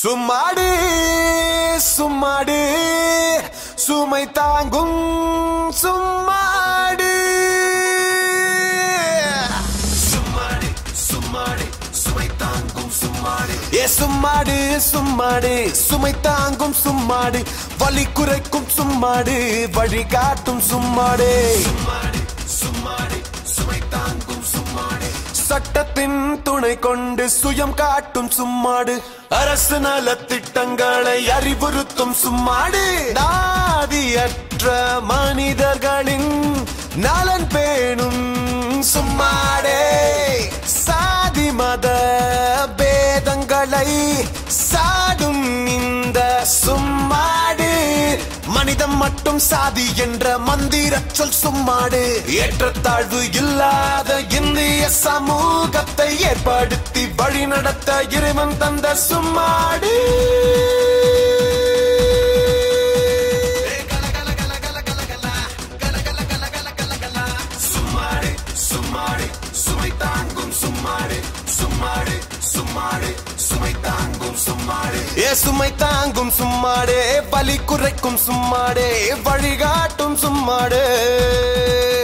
சும்மாடு சும்மாடு சுமை தாங்கும் சும்மாடு சும்மாடு சும்மாடு சுமை தாங்கும் சும்மாடு ஏ சும்மாடு சும்மாடு சுமை தாங்கும் சும்மாடு வலி குறைக்கும் சும்மாடு வழிகாட்டும் சும்மாடு சும்மாடு சும்மாடு சுமை தாங்கும் சும்மாடு சட்டத்தின் துணை கொண்டு சுயம் காட்டும் சும்மாடு அரசு நலத்திட்டங்களை அறிவுறுத்தும் சும்மாடு நாதியற்ற மனிதர்களின் நலன் பேணும் சும்மாடே சாதி மத பேதங்களை சாடும் இந்த சும்மாடு மனிதம் மட்டும் சாதி என்ற மந்திர சொல் சும்மாடு ஏற்றத்தாழ்வு இல்லாத இந்திய சமூகத்தை ஏற்படுத்தி வழிநடத்த இறைவன் தந்த சும்மாடு சும்மாடு சும்மாடு சுமை தாங்கும் சும்மாடு சும்மாடு சும்மாடு சுமை தாங்கும் சும்மாடு ஏ சுமை தாங்கும் சும்மாடு பலி குறைக்கும் சும்மாடு வழிகாட்டும் சும்மாடு